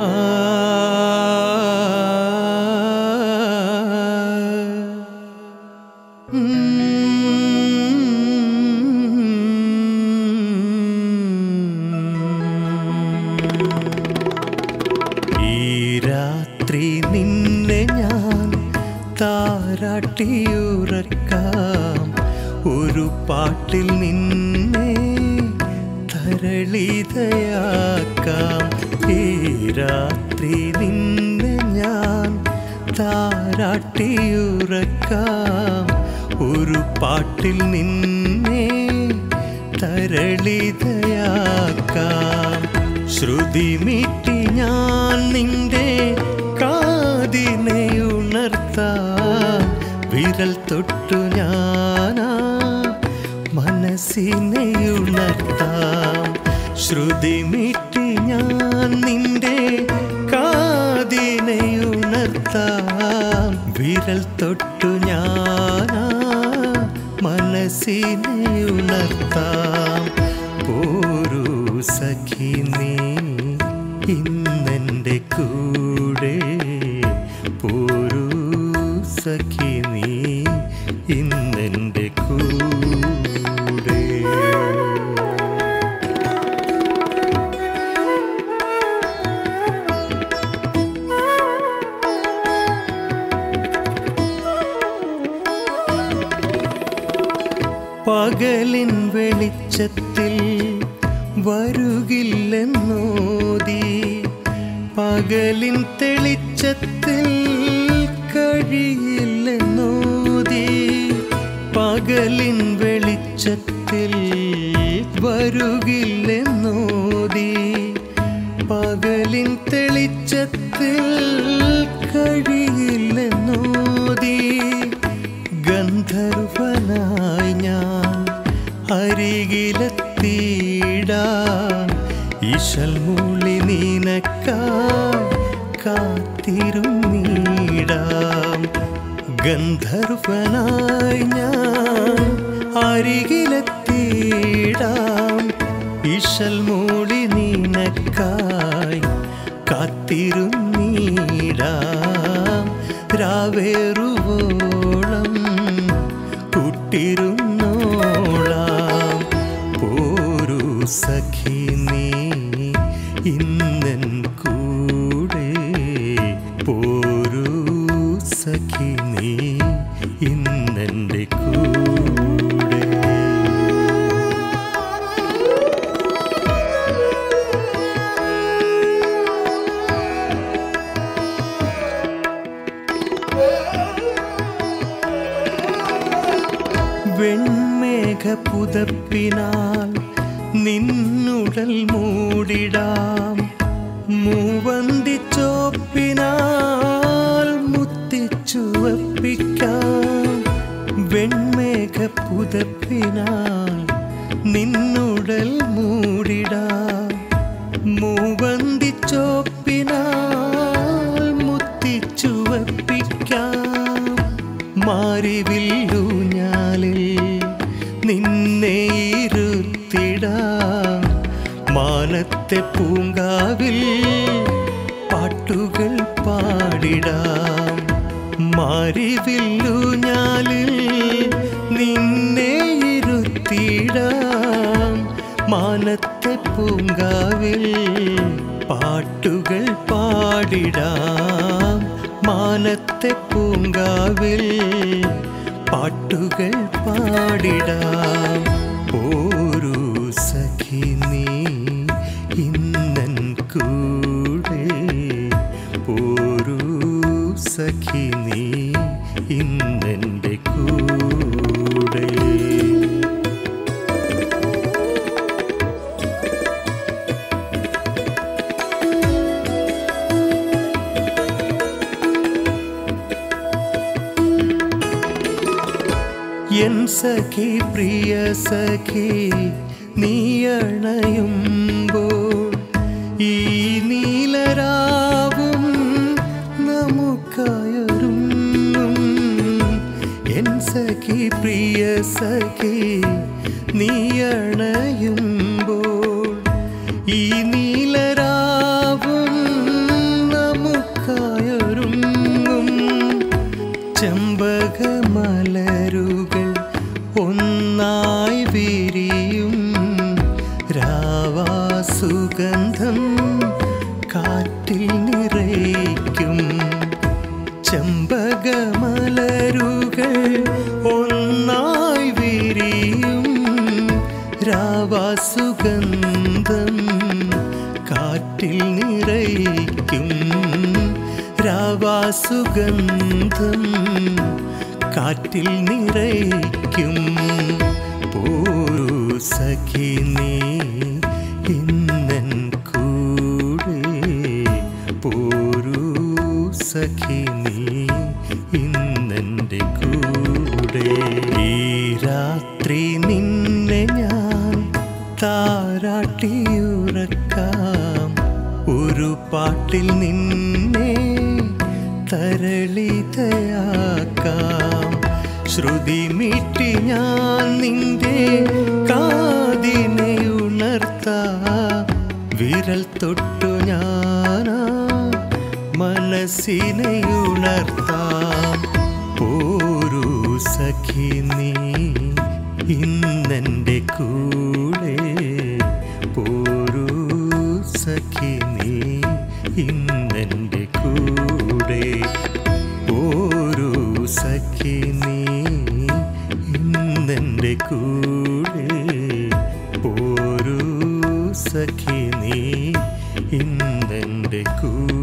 ഈ രാത്രി നിന്നെ ഞാൻ താരാട്ടിയുറക്കാം ഒരു പാട്ടിൽ നിന്നെ തരളിതയാക്കാം ഈ രാത്രി നിന്നെ ഞാൻ താരാട്ടിയുറക്കാം ഒരു പാട്ടിൽ നിന്നെ തരളിതയാക്കാം ശ്രുതി മീട്ടി ഞാൻ നിന്റെ കാതിനെ ഉണർത്താം വിരൽ തൊട്ടു ഞാനാ മനസ്സിനെ ഉണർത്താം ശ്രുതി മീട്ടി ഞാൻ നിന്റെ കാതിനെ ഉണർത്താം വിരൽ തൊട്ടു ഞാനാ മനസ്സിനെ ഉണർത്താം ഓരോ സഖി നീ ഇന്നെൻ്റെ കൂടെ പോരൂ സഖി നീ ഇന്നെൻ്റെ കൂടെ പകലിൻ വെളിച്ചത്തിൽ വരുകില്ലെന്നോതി പകലിൻ തെളിച്ചത്തിൽ കഴിയില്ലെന്നോതി പകലിൻ വെളിച്ചത്തിൽ വരുകില്ലെന്നോതി പകലിൻ തെളിച്ചത്തിൽ കഴിയില്ലെന്നോതി ഗന്ധർവനായി ഞാൻ അരികിലെത്തിയിടാം ഈശൽ മൂളി നീനക്കായി കാത്തിരുന്നിടാം ഗന്ധർവനായി ഞാൻ അരികിലെത്തിയിടാം ഈശൽ മൂളി നീനക്കായി കാത്തിരുന്നിടാം രാവേറുവോളം കൂട്ടിരുന്നോളാം പോരു സഖി നീ ഇന്നൻ കൂടെ പോരു സഖി നീ ഇന്നെൻ്റെ കൂടെ വെൺമേഘ പുതപ്പിനാൽ നിന്നുടൽ മൂടിടാം മൂവന്തി ചോപ്പിനാൽ മുത്തിച്ചുവപ്പിക്കാം വെൺമേഘ പുതപ്പിനാൽ നിന്നുടൽ മൂടിടാം മൂവന്തി ചോപ്പിനാൽ മുത്തിച്ചുവപ്പിക്കാം മാറിവില്ലൂഞ്ഞാലിൽ നിന്നെ ഇരുത്തിടാം മാനത്തെ പൂങ്കാവിൽ പാട്ടുകൾ പാടിടാം മാറിവില്ലൂഞ്ഞാലിൽ നിന്നെ ഇരുത്തിടാം മാനത്തെ പൂങ്കാവിൽ പാട്ടുകൾ പാടിടാം മാനത്തെ പൂങ്കാവിൽ പാട്ടുകൾ പാടിടാം ഓരോ സഖി നീ ഇന്നൻ കൂടെ ഓരോ സഖി നീ ഇന്നെൻ്റെ കൂടെ എൻ സഖി പ്രിയ സഖി നീ അണയുമ്പോൾ ഈ നീലരാവും നമുക്കായൊരുങ്ങും എൻ സഖി പ്രിയ സഖി നീ അണയുമ്പോൾ ഈ നീലരാവും കാറ്റിൽ നിറയ്ക്കും ചെമ്പകമലരുകൾ ഒന്നായി വിരിയും രാവാസുഗന്ധം കാറ്റിൽ നിറയ്ക്കും രാവാസുഗന്ധം കാറ്റിൽ നിറയ്ക്കും പോരൂ സഖി നീ ഇന്നൻ കൂടെ പോരൂ സഖി നീ ഇന്നെൻ്റെ കൂടെ ഈ രാത്രി നിന്നെ ഞാൻ താരാട്ടിയുറക്കാം ഒരു പാട്ടിൽ നിന്നെ തരളിതയാക്കാം ശ്രുതി മീട്ടി ഞാൻ നിന്റെ കാതിനെ ഉണർത്താം വിരൽ തൊട്ടു ഞാനാ മനസ്സിനെ ഉണർത്താം പോരൂ സഖി നീ ഇന്നെൻ്റെ കൂടെ പോരൂ സഖി നീ ഇന്നെൻ്റെ കൂടെ പോരൂ സഖി നീ ഇന്നെൻ്റെ കൂടെ പോരൂ സഖി നീ ഇന്നെൻ്റെ കൂടെ